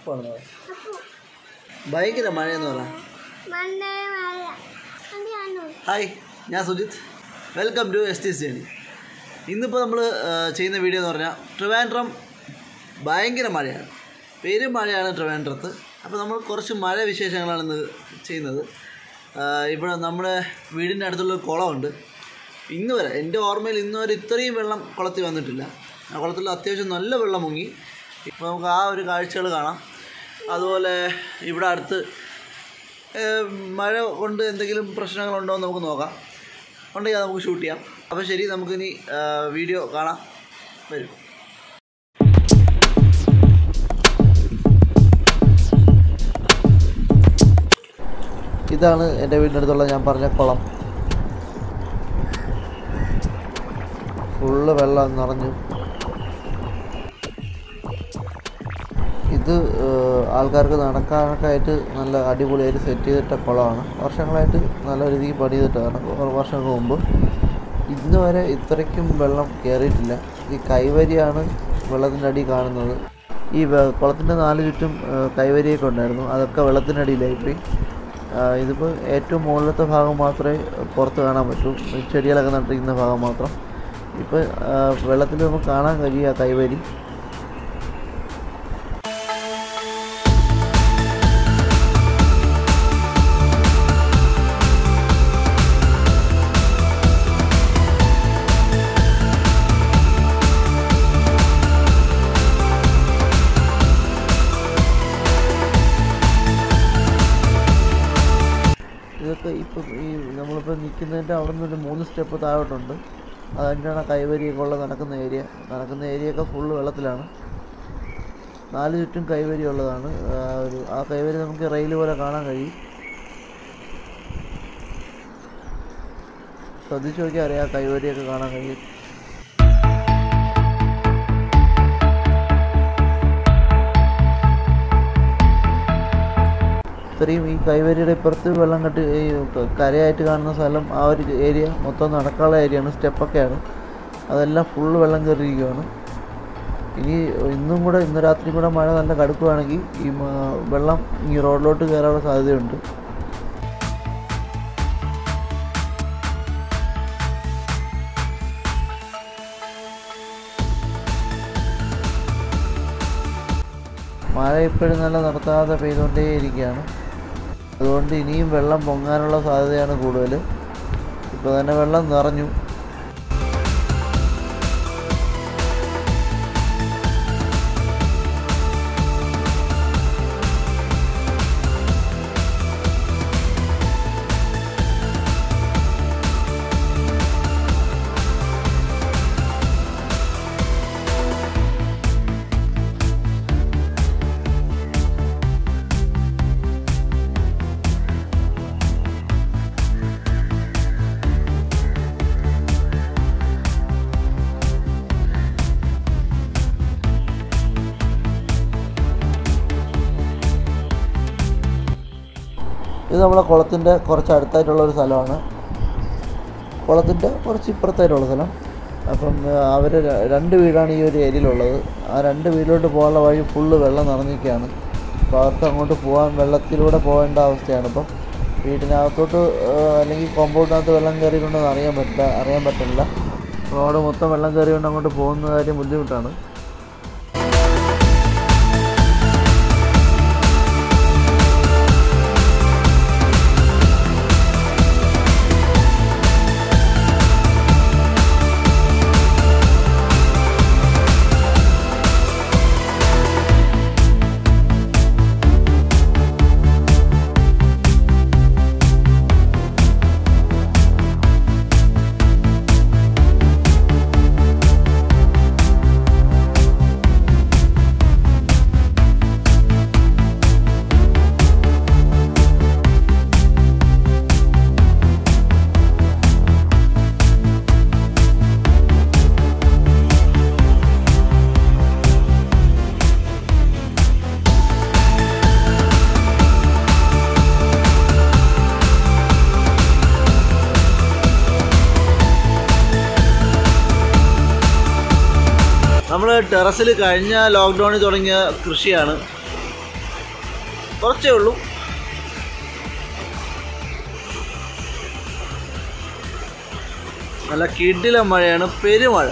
അപ്പാണ് ഭയങ്കര മഴയെന്ന് പറ മണ്ണേ മഴ അങ്ങനെയാണോ ഹായ് ഞാൻ Sujith welcome to S T journey ഇന്നിപ്പോൾ നമ്മൾ ചെയ്യുന്ന വീഡിയോ എന്ന് പറഞ്ഞാൽ ട്രിവാൻഡ്രം ഭയങ്കര മഴയാണ് പേരും മഴയാണ് ട്രിവാൻഡ്രത്ത് അപ്പോൾ നമ്മൾ കുറച്ച് മഴ വിശേഷങ്ങളാണ് ഇന്ന് ചെയ്യുന്നത് ആ, ഇവിടെ നമ്മുടെ വീടിൻ്റെ അടുത്തുള്ള ഒരു കുളമുണ്ട് ഇന്ന് വരെ എൻ്റെ ഓർമ്മയിൽ ഇന്ന് വരെ ഇത്രയും വെള്ളം കുളത്തിൽ വന്നിട്ടില്ല ആ കുളത്തിൽ അത്യാവശ്യം നല്ല വെള്ളം മുങ്ങി ഇപ്പോൾ നമുക്ക് ആ ഒരു കാഴ്ചകൾ കാണാം അതുപോലെ ഇവിടെ അടുത്ത് ഏഹ് മഴ കൊണ്ട് എന്തെങ്കിലും പ്രശ്നങ്ങളുണ്ടോ എന്ന് നമുക്ക് നോക്കാം ഉണ്ടെങ്കിൽ അത് നമുക്ക് ഷൂട്ട് ചെയ്യാം അപ്പോൾ ശരി നമുക്കിനി ഏഹ് വീഡിയോ കാണാം വരും ഇതാണ് എൻ്റെ വീടിനടുത്തുള്ള ഞാൻ പറഞ്ഞ കുളം ഫുള്ള് വെള്ളം നിറഞ്ഞു ഇത് ഏഹ്, ആൾക്കാർക്ക് നടക്കാനൊക്കെ ആയിട്ട് നല്ല അടിപൊളിയായിട്ട് സെറ്റ് ചെയ്തിട്ട കുളമാണ് വർഷങ്ങളായിട്ട് നല്ല രീതിക്ക് പണിതിട്ടാണ് കുറേ വർഷങ്ങൾക്ക് മുമ്പ് ഇന്ന് വരെ ഇത്രയ്ക്കും വെള്ളം കയറിയിട്ടില്ല ഈ കൈവരിയാണ് വെള്ളത്തിൻ്റെ അടി കാണുന്നത് ഈ വെ- കുളത്തിൻ്റെ നാല് ചുറ്റും ഏഹ്, കൈവരിയൊക്കെ ഉണ്ടായിരുന്നു അതൊക്കെ വെള്ളത്തിൻ്റെ അടിയിലായിപ്പോയി ആഹ് ഇതിപ്പോൾ ഏറ്റവും മുകളിലത്തെ ഭാഗം മാത്രമേ പുറത്ത് കാണാൻ പറ്റൂ ഈ ചെടികളൊക്കെ നട്ടിരിക്കുന്ന ഭാഗം മാത്രം ഇപ്പോൾ വെള്ളത്തിൽ നമുക്ക് കാണാൻ കഴിയുക ആ കൈവരി ഇതൊക്കെ ഇപ്പോൾ ഈ നമ്മളിപ്പോൾ നിൽക്കുന്നതിൻ്റെ അവിടെ നിന്ന് ഒരു മൂന്ന് സ്റ്റെപ്പ് താഴോട്ടുണ്ട് അതിൻ്റെയാണ് കൈവരിയൊക്കെ ഉള്ള നടക്കുന്ന ഏരിയ നടക്കുന്ന ഏരിയയൊക്കെ ഫുള്ള് വെള്ളത്തിലാണ് നാല് ചുറ്റും കൈവരി ഉള്ളതാണ് ആ ഒരു ആ കൈവരി നമുക്ക് റെയിൽ പോലെ കാണാൻ കഴിയും ശ്രദ്ധിച്ച് നോക്കിയാൽ അറിയാം ആ കൈവരിയൊക്കെ കാണാൻ കഴിയും ഇത്രയും ഈ കൈവരിയുടെ ഇപ്പുറത്ത് വെള്ളം കെട്ടി ഈ ക- കരയായിട്ട് കാണുന്ന സ്ഥലം ആ ഒരു ഏരിയ മൊത്തം നടക്കാനുള്ള ഏരിയയാണ് സ്റ്റെപ്പൊക്കെയാണ് അതെല്ലാം ഫുള്ള് വെള്ളം കയറിയിരിക്കുകയാണ് ഇനി ഇന്നും കൂടെ ഇന്ന് രാത്രി കൂടെ മഴ നല്ല കടുക്കുകയാണെങ്കിൽ ഈ മ- വെള്ളം ഈ റോഡിലോട്ട് കയറാനുള്ള സാധ്യതയുണ്ട് മഴ ഇപ്പോഴും നല്ല നിർത്താതെ പെയ്തുകൊണ്ടേയിരിക്കുകയാണ് അതുകൊണ്ട് ഇനിയും വെള്ളം പൊങ്ങാനുള്ള സാധ്യതയാണ് കൂടുതൽ ഇപ്പോൾ തന്നെ വെള്ളം നിറഞ്ഞു ഇത് നമ്മളെ കുളത്തിൻ്റെ കുറച്ച് അടുത്തായിട്ടുള്ള ഒരു സ്ഥലമാണ് കുളത്തിൻ്റെ കുറച്ച് ഇപ്പുറത്തായിട്ടുള്ള സ്ഥലം അപ്പം അവർ രണ്ട് വീടാണ് ഈ ഒരു ഏരിയയിലുള്ളത് ആ രണ്ട് വീട്ടിലോട്ട് പോകാനുള്ള വഴി ഫുള്ള് വെള്ളം നിറഞ്ഞിരിക്കുകയാണ് അപ്പോൾ അവർക്ക് അങ്ങോട്ട് പോകാൻ വെള്ളത്തിലൂടെ പോകേണ്ട അവസ്ഥയാണ് ഇപ്പം വീട്ടിനകത്തോട്ട് ആ, അല്ലെങ്കിൽ കോമ്പൗണ്ടിനകത്ത് വെള്ളം കയറിയിട്ടുണ്ടെന്ന് അറിയാൻ പറ്റില്ല അറിയാൻ പറ്റില്ല റോഡ് മൊത്തം വെള്ളം കയറിക്കൊണ്ട് അങ്ങോട്ട് പോകുന്ന കാര്യം ബുദ്ധിമുട്ടാണ് നമ്മൾ ടെറസിൽ കഴിഞ്ഞ ലോക്ക്ഡൗണിൽ തുടങ്ങിയ കൃഷിയാണ് കുറച്ചേ ഉള്ളൂ നല്ല കിടില മഴയാണ് പെരുമഴ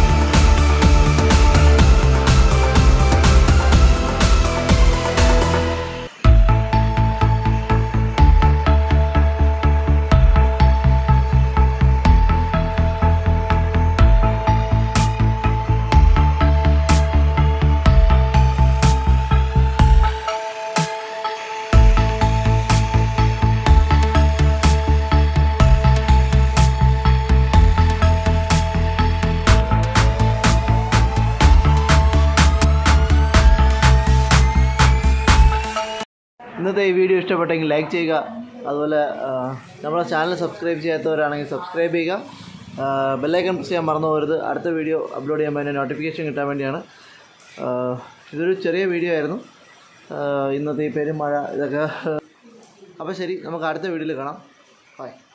ഇന്നത്തെ ഈ വീഡിയോ ഇഷ്ടപ്പെട്ടെങ്കിൽ ലൈക്ക് ചെയ്യുക അതുപോലെ ആ, നമ്മളെ ചാനൽ സബ്സ്ക്രൈബ് ചെയ്യാത്തവരാണെങ്കിൽ സബ്സ്ക്രൈബ് ചെയ്യുക ബെല്ലൈക്കൺ പ്രസ് ചെയ്യാൻ മറന്നു പോകരുത് അടുത്ത വീഡിയോ അപ്ലോഡ് ചെയ്യുമ്പോൾ അതിൻ്റെ നോട്ടിഫിക്കേഷൻ കിട്ടാൻ വേണ്ടിയാണ് ആ, ഇതൊരു ചെറിയ വീഡിയോ ആയിരുന്നു ആ, ഇന്നത്തെ ഈ പെരുമഴ ഇതൊക്കെ അപ്പോൾ ശരി നമുക്ക് അടുത്ത വീഡിയോയിൽ കാണാം ബൈ